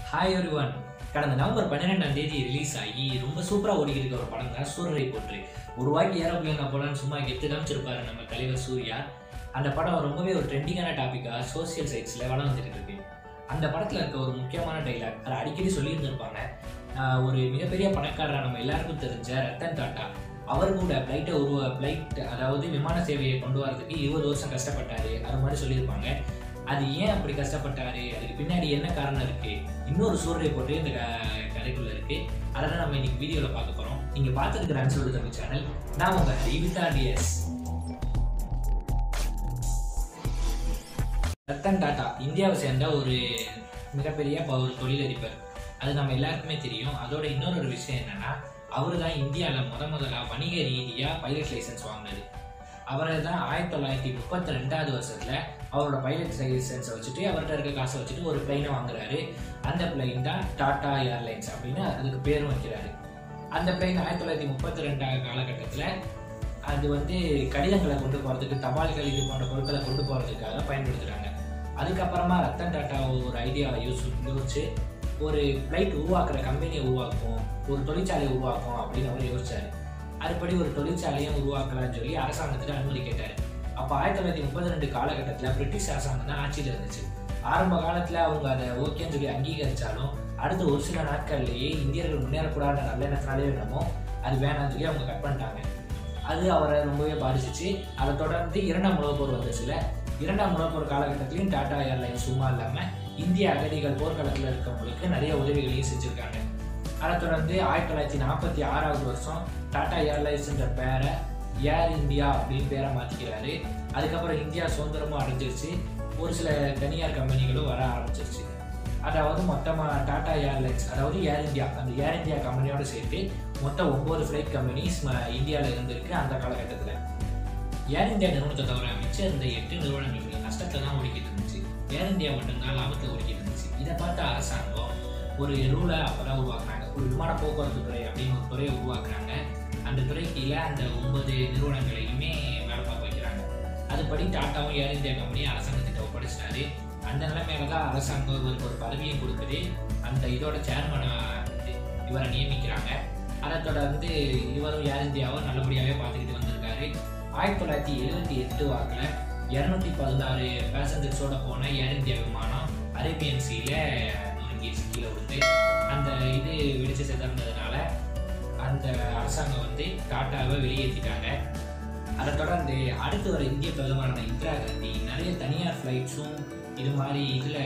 hi everyone கடந்த November பன்னிரெண்டாம் தேதி ரிலீஸ் ஆகி ரொம்ப சூப்பராக ஓடி இருக்க ஒரு படம் தான் சூரரை போற்று ஒரு ரூபாய்க்கு ஏரோப்ளேன் போலான்னு சும்மா கெத்து காமிச்சிருப்பாரு நம்ம தலைவர் சூர்யா அந்த படம் ரொம்பவே ஒரு ட்ரெண்டிங்கான டாப்பிக்காக சோசியல் சைட்ஸில் வளம் வந்துட்டு இருக்கு அந்த படத்தில் இருக்க ஒரு முக்கியமான டைலாக் அதை அடிக்கடி சொல்லியிருந்திருப்பாங்க ஆஹ் ஒரு மிகப்பெரிய பணக்காரர் நம்ம எல்லாருக்கும் தெரிஞ்ச ரத்தன் டாட்டா அவர் கூட ஃப்ளைட்டை உருவ ஃப்ளைட் அதாவது விமான சேவையை கொண்டு வரதுக்கு இருபது வருஷம் கஷ்டப்பட்டாரு அது மாதிரி சொல்லியிருப்பாங்க அது ஏன் அப்படி கஷ்டப்பட்டாரு அதுக்கு பின்னாடி என்ன காரணம் இருக்கு இன்னொரு சூரியரை போட்டு இந்த க- கதைக்குள்ள இருக்கு அதை தான் நம்ம இன்னைக்கு வீடியோவில் பார்க்க போறோம் நீங்க பார்த்துருக்கிற அன்சோல்டு தமிழ் சேனல் நான் உங்க ஹரிவிதா டிஎஸ் ரத்தன் டாட்டா இந்தியாவை சேர்ந்த ஒரு மிகப்பெரிய ப- ஒரு தொழிலதிபர் அது நம்ம எல்லாருக்குமே தெரியும் அதோட இன்னொரு ஒரு விஷயம் என்னன்னா அவர் தான் இந்தியாவில் முத முதலா வணிக ரீதியாக பைலட் லைசன்ஸ் வாங்கினது அவரை தான் ஆயிரத்தி தொள்ளாயிரத்தி முப்பத்தி ரெண்டாவது வருஷத்துல அவரோட பைலட் லைசன்ஸை வச்சுட்டு அவர்கிட்ட இருக்க காசை வச்சுட்டு ஒரு பிளைனை வாங்குறாரு அந்த பிளைன் தான் டாடா ஏர்லைன்ஸ் அப்படின்னு அதுக்கு பேரும் வைக்கிறாரு அந்த பிளைன் ஆயிரத்தி தொள்ளாயிரத்தி முப்பத்தி ரெண்டாவது காலகட்டத்தில் அது வந்து கடிதங்களை கொண்டு போகிறதுக்கு தபால்கள் இது போன்ற பொருட்களை கொண்டு போகிறதுக்காக பயன்படுத்துகிறாங்க அதுக்கப்புறமா ரத்தன் டாட்டா ஒரு ஐடியாவை யூஸ் யோசிச்சு ஒரு ஃப்ளைட் உருவாக்குற கம்பெனியை உருவாக்கும் ஒரு தொழிற்சாலையை உருவாக்கும் அப்படின்னு அவர் யோசிச்சாரு அதுபடி ஒரு தொழிற்சாலையும் உருவாக்கலாம்னு சொல்லி அரசாங்கத்திட்ட அனுமதி கேட்டார் அப்போ ஆயிரத்தி தொள்ளாயிரத்தி முப்பத்தி ரெண்டு காலகட்டத்தில் பிரிட்டிஷ் அரசாங்கம் தான் ஆட்சியில் இருந்துச்சு ஆரம்ப காலத்தில் அவங்க அதை ஓகேன்னு சொல்லி அங்கீகரித்தாலும் அடுத்த ஒரு சில நாட்கள்லேயே இந்தியர்கள் முன்னேறக்கூடாத நல்ல எண்ணத்தினாலே என்னமோ அது வேணாம்னு சொல்லி அவங்க கட் பண்ணிட்டாங்க அது அவரை ரொம்பவே பாதிச்சிச்சு அதை தொடர்ந்து இரண்டாம் உலகப் போர் வந்துச்சுல இரண்டாம் உலகப் போர் காலகட்டத்திலையும் டாடா ஏர்லைன்ஸ் சும்மா இல்லாமல் இந்திய அகதிகள் போர்க்களத்தில் இருக்கவங்களுக்கு நிறைய உதவிகளையும் செஞ்சுருக்காங்க அதை தொடர்ந்து ஆயிரத்தி தொள்ளாயிரத்தி நாற்பத்தி ஆறாவது வருஷம் டாடா ஏர்லைன்ஸ்ன்ற பேரை ஏர் இந்தியா அப்படின்னு பேரை மாற்றிக்கிறாரு அதுக்கப்புறம் இந்தியா சுதந்திரமும் அடைஞ்சிருச்சு ஒரு சில தனியார் கம்பெனிகளும் வர ஆரம்பிச்சிருச்சு அதாவது மொத்தமாக டாடா ஏர்லைன்ஸ் அதாவது ஏர் இந்தியா அந்த ஏர் இந்தியா கம்பெனியோட சேர்த்து மொத்தம் ஒம்பது ஃப்ளைட் கம்பெனிஸ் இந்தியாவில் இருந்திருக்கு அந்த காலகட்டத்தில் ஏர் இந்தியா நிறுவனத்தை தவிர மிச்சம் இருந்த எட்டு நிறுவனங்கள் நஷ்டத்தை தான் ஓடிக்கிட்டு இருந்துச்சு ஏர் இந்தியா மட்டும்தான் லாபத்தை ஓடிக்கிட்டு இருந்துச்சு இதை பார்த்த அரசாங்கம் ஒரு ரூலை அப்போ தான் உருவாக்குறாங்க ஒரு விமான போக்குவரத்து துறை அப்படின்னு ஒரு துறையை உருவாக்குறாங்க அந்த துறை கீழே அந்த ஒன்பது நிறுவனங்களையுமே வேலை பார்க்க வைக்கிறாங்க அதுபடி டாட்டாவும் ஏர் இந்தியா கம்பெனியும் அரசாங்கத்திட்ட ஒப்படைச்சிட்டாரு அந்த நிலைமையில தான் அரசாங்கம் இவருக்கு ஒரு பதவியை கொடுக்குது அந்த இதோட சேர்மனை இவரை நியமிக்கிறாங்க அதை தொடர்ந்து இவரும் ஏர் இந்தியாவை நல்லபடியாகவே பார்த்துக்கிட்டு வந்திருக்காரு ஆயிரத்தி தொள்ளாயிரத்தி எழுபத்தி எட்டு வாக்கில் இரநூத்தி பதினாறு பேசஞ்சர்ஸோட போன ஏர் இந்தியா விமானம் அரேபியன் சீல நொறுங்கி கீழே விழுந்து அந்த இது வெடிச்சு செதறதுனால அந்த அரசாங்கம் வந்து டாட்டாவை வெளியேற்றிட்டாங்க அதை தொடர்ந்து அடுத்து வர இந்திய பிரதமரான இந்திரா காந்தி நிறைய தனியார் ஃப்ளைட்ஸும் இது மாதிரி இதில்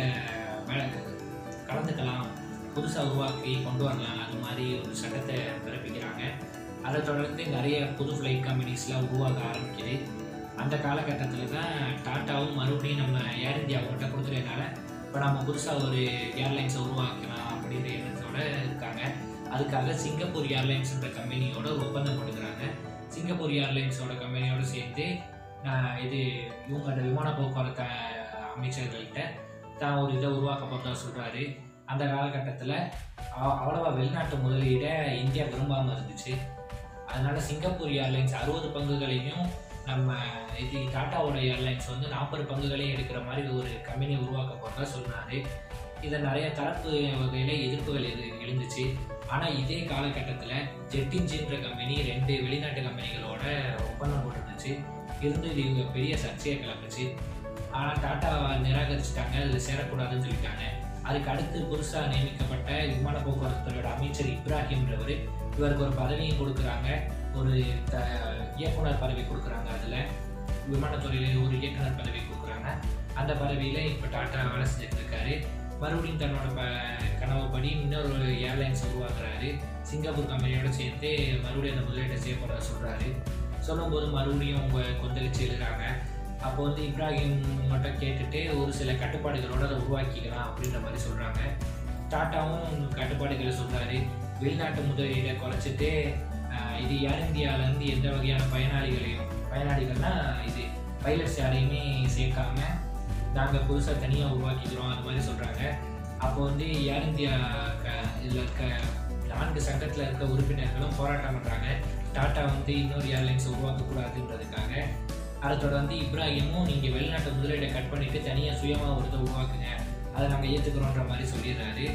கலந்துக்கலாம் புதுசாக உருவாக்கி கொண்டு வரலாம் அது மாதிரி ஒரு சட்டத்தை பிறப்பிக்கிறாங்க அதை தொடர்ந்து நிறைய புது ஃப்ளைட் கம்பெனிஸ்லாம் உருவாக ஆரம்பிக்குது அந்த காலகட்டத்தில் தான் டாட்டாவும் மறுபடியும் நம்ம ஏர் இந்தியாவுக்கிட்ட கொடுத்துறதுனால இப்போ நம்ம புதுசாக ஒரு ஏர்லைன்ஸை உருவாக்கலாம் அப்படின்ற எண்ணத்தோட இருக்காங்க அதுக்காக சிங்கப்பூர் ஏர்லைன்ஸ்ன்ற கம்பெனியோட ஒரு ஒப்பந்தம் போட்டுக்கிறாங்க சிங்கப்பூர் ஏர்லைன்ஸோட கம்பெனியோட சேர்ந்து ஆஹ், இது இவங்க அந்த விமான போக்குவரத்து அமைச்சர்கள்ட்ட தான் ஒரு இதை உருவாக்க போகிறதா சொல்கிறாரு அந்த காலகட்டத்தில் அவ்வளவா வெளிநாட்டு முதலீடை இந்தியா விரும்பாமல் இருந்துச்சு அதனால சிங்கப்பூர் ஏர்லைன்ஸ் அறுபது பங்குகளையும் நம்ம இது டாட்டாவோட ஏர்லைன்ஸ் வந்து நாற்பது பங்குகளையும் எடுக்கிற மாதிரி ஒரு கம்பெனி உருவாக்க போகிறதா சொன்னார் இதை நிறைய தரப்பு வகையில் எதிர்ப்புகள் எது எழுந்துச்சு ஆனால் இதே காலகட்டத்தில் ஜெட் இன்ஜின்ற கம்பெனி ரெண்டு வெளிநாட்டு கம்பெனிகளோட ஒப்பந்தம் போட்டுருந்துச்சு இருந்து இது இவங்க பெரிய சர்ச்சையை கிளப்புச்சு ஆனால் டாட்டா நிராகரிச்சிட்டாங்க அதில் சேரக்கூடாதுன்னு சொல்லிட்டாங்க அதுக்கு அடுத்து புதுசாக நியமிக்கப்பட்ட விமான போக்குவரத்து துறையோட அமைச்சர் இப்ராஹிம்ன்றவர் இவருக்கு ஒரு பதவியும் கொடுக்குறாங்க ஒரு த இயக்குனர் பதவி கொடுக்குறாங்க அதில் விமானத்துறையில் ஒரு இயக்குனர் பதவி கொடுக்குறாங்க அந்த பதவியில் இப்போ டாட்டா வேலை செஞ்சுட்டு இருக்காரு மறுபடியும் தன்னோட ப கனவுப்படி இன்னொரு ஏர்லைன்ஸ் உருவாக்குறாரு சிங்கப்பூர் கம்பெனியோட சேர்த்து மறுபடியும் அந்த முதலீட்டை செய்ய போகிறதா சொல்கிறாரு சொல்லும்போது மறுபடியும் அவங்க கொந்தளிச்சு எழுதுறாங்க அப்போ வந்து இப்ராஹிம் மட்டும் கேட்டுட்டு ஒரு சில கட்டுப்பாடுகளோட அதை உருவாக்கிக்கலாம் அப்படின்ற மாதிரி சொல்கிறாங்க டாட்டாவும் கட்டுப்பாடுகளை சொல்கிறாரு வெளிநாட்டு முதலீடை குறைச்சிட்டு ஆஹ், இது ஏர் இந்தியாவிலேருந்து எந்த வகையான பயனாளிகளையும் பயனாளிகள்னா இது பைலட்ஸ் யாரையுமே சேர்க்காம நாங்கள் புதுசாக தனியாக உருவாக்கிக்கிறோம் அது மாதிரி சொல்கிறாங்க அப்போ வந்து ஏர் இந்தியா க இதில் இருக்க நான்கு சங்கத்தில் இருக்க உறுப்பினர்களும் போராட்டம் பண்ணுறாங்க டாட்டா வந்து இன்னொரு ஏர்லைன்ஸ் உருவாக்கக்கூடாதுன்றதுக்காக அதை தொடர்ந்து இப்ராஹிமும் நீங்கள் வெளிநாட்டு முதலீடை கட் பண்ணிவிட்டு தனியாக சுயமாக ஒரு இதை உருவாக்குங்க அதை நாங்கள் ஏற்றுக்கிறோன்ற மாதிரி சொல்லிடுறாரு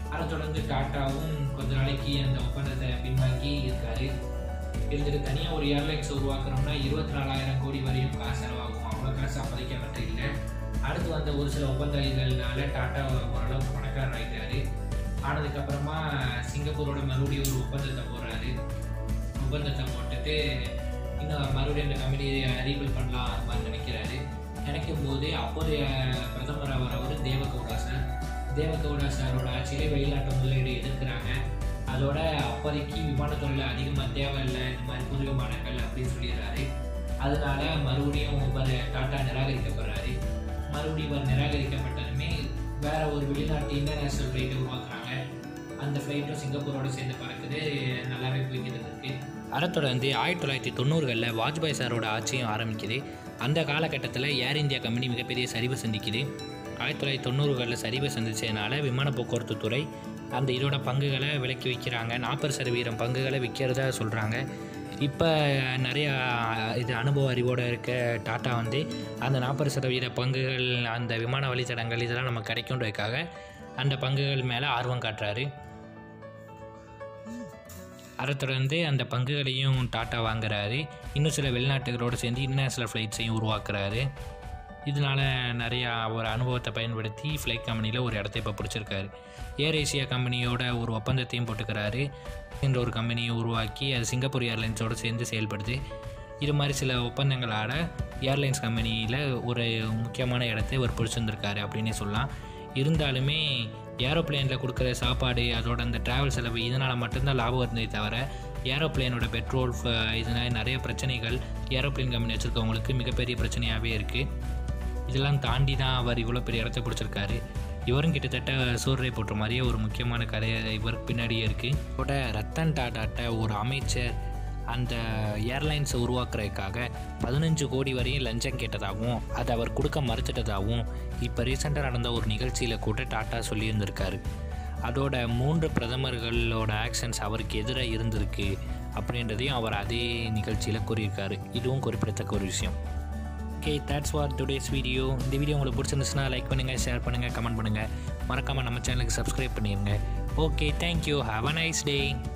அதை தொடர்ந்து டாட்டாவும் கொஞ்ச நாளைக்கு அந்த ஒப்பந்தத்தை பின்வாங்கி இருக்காரு இருந்துட்டு தனியாக ஒரு ஏர்லைன்ஸ் உருவாக்குறோம்னா இருபத்தி நாலாயிரம் கோடி வரையும் காசு செலவாகும் அவ்வளோ காசு அப்போதைக்கு அவர்கிட்ட இல்லை அடுத்து வந்த ஒரு சில ஒப்பந்தங்கள்னால டாட்டா ஓரளவுக்கு பணக்காரர் ஆகிட்டாரு ஆனதுக்கப்புறமா சிங்கப்பூரோட மறுபடியும் ஒரு ஒப்பந்தத்தை போடுறாரு ஒப்பந்தத்தை போட்டுட்டு இன்னும் மறுபடியும் அந்த கம்பெனியை ரீபில் பண்ணலாம் அந்த மாதிரி நினைக்கிறாரு நினைக்கும் போது அப்போதைய பிரதமர் வரவர் தேவகவுடா சார் தேவகவுடா சாரோட ஆட்சியிலே வெளிநாட்டு முதலீடு எதிர்க்கிறாங்க அதோட அப்போதைக்கு விமானத்துறையில் அதிகமாக தேவையில்லை இந்த மாதிரி புது விமானங்கள் அப்படின்னு சொல்லிடுறாரு அதனால மறுபடியும் இவர் டாட்டா நிராகரிக்கப்படுறாரு மறுபடியும் இவர் நிராகரிக்கப்பட்டதுமே வேற ஒரு வெளிநாட்டு இன்டர்நேஷ்னல் ஃப்ளைட்டை உருவாக்குறாங்க அந்த ஃப்ளைட்டும் சிங்கப்பூரோட சேர்ந்து பறக்குது நல்லாவே போய்கிட்டு இருக்கு அதை தொடர்ந்து ஆயிரத்தி தொள்ளாயிரத்தி தொண்ணூறுகளில் வாஜ்பாய் சாரோட ஆட்சியும் ஆரம்பிக்குது அந்த காலகட்டத்தில் ஏர் இந்தியா கம்பெனி மிகப்பெரிய சரிவு சந்திக்குது ஆயிரத்தி தொள்ளாயிரத்தி தொண்ணூறுகளில் சரிவை சந்திச்சதுனால விமான போக்குவரத்து துறை அந்த இதோட பங்குகளை விலக்கி வைக்கிறாங்க நாற்பது சதவீதம் பங்குகளை விற்கிறதா சொல்கிறாங்க இப்போ நிறையா இது அனுபவ அறிவோடு இருக்க டாட்டா வந்து அந்த நாற்பது சதவீத பங்குகள் அந்த விமான வழித்தடங்கள் இதெல்லாம் நமக்கு கிடைக்குன்றதுக்காக அந்த பங்குகள் மேலே ஆர்வம் காட்டுறாரு அதை தொடர்ந்து அந்த பங்குகளையும் டாட்டா வாங்குறாரு இன்னும் சில வெளிநாட்டுகளோடு சேர்ந்து இன்டர்நேஷ்னல் ஃப்ளைட்ஸையும் உருவாக்குறாரு இதனால் நிறையா ஒரு அனுபவத்தை பயன்படுத்தி ஃப்ளைட் கம்பெனியில் ஒரு இடத்த இப்போ பிடிச்சிருக்காரு ஏர் ஏசியா கம்பெனியோட ஒரு ஒப்பந்தத்தையும் போட்டுக்கிறாரு என்ற ஒரு கம்பெனியை உருவாக்கி அது சிங்கப்பூர் ஏர்லைன்ஸோடு சேர்ந்து செயல்படுது இது மாதிரி சில ஒப்பந்தங்களால் ஏர்லைன்ஸ் கம்பெனியில் ஒரு முக்கியமான இடத்தை இவர் பிடிச்சிருந்திருக்காரு அப்படின்னே சொல்லலாம் இருந்தாலுமே ஏரோப்ளேனில் கொடுக்குற சாப்பாடு அதோட அந்த ட்ராவல் செலவு இதனால் மட்டும்தான் லாபம் இருந்ததே தவிர ஏரோப்ளேனோட பெட்ரோல் இதனால் நிறைய பிரச்சனைகள் ஏரோப்ளேன் கம்பெனி வச்சுருக்கவங்களுக்கு மிகப்பெரிய பிரச்சனையாகவே இருக்குது இதெல்லாம் தாண்டி தான் அவர் இவ்வளோ பெரிய இடத்த பிடிச்சிருக்காரு இவரும் கிட்டத்தட்ட சூரிய போட்ட மாதிரியே ஒரு முக்கியமான கதையை இவருக்கு பின்னாடியே இருக்குது இதோட ரத்தன் டாடாட்ட ஒரு அமைச்சர் அந்த ஏர்லைன்ஸை உருவாக்குறதுக்காக பதினஞ்சு கோடி வரையும் லஞ்சம் கேட்டதாகவும் அதை அவர் கொடுக்க மறுத்துட்டதாகவும் இப்போ ரீசெண்டாக நடந்த ஒரு நிகழ்ச்சியில் கூட டாட்டா சொல்லியிருந்திருக்காரு அதோட மூன்று பிரதமர்களோட ஆக்ஷன்ஸ் அவருக்கு எதிராக இருந்திருக்கு அப்படின்றதையும் அவர் அதே நிகழ்ச்சியில் கூறியிருக்காரு இதுவும் குறிப்பிடத்தக்க ஒரு விஷயம் okay that's for today's video இந்த வீடியோ உங்களுக்கு பிடிச்சிருந்துச்சுன்னா லைக் பண்ணுங்கள் ஷேர் பண்ணுங்கள் கமெண்ட் பண்ணுங்கள் மறக்காமல் நம்ம சேனலுக்கு சப்ஸ்கிரைப் பண்ணிடுங்க okay thank you have a nice day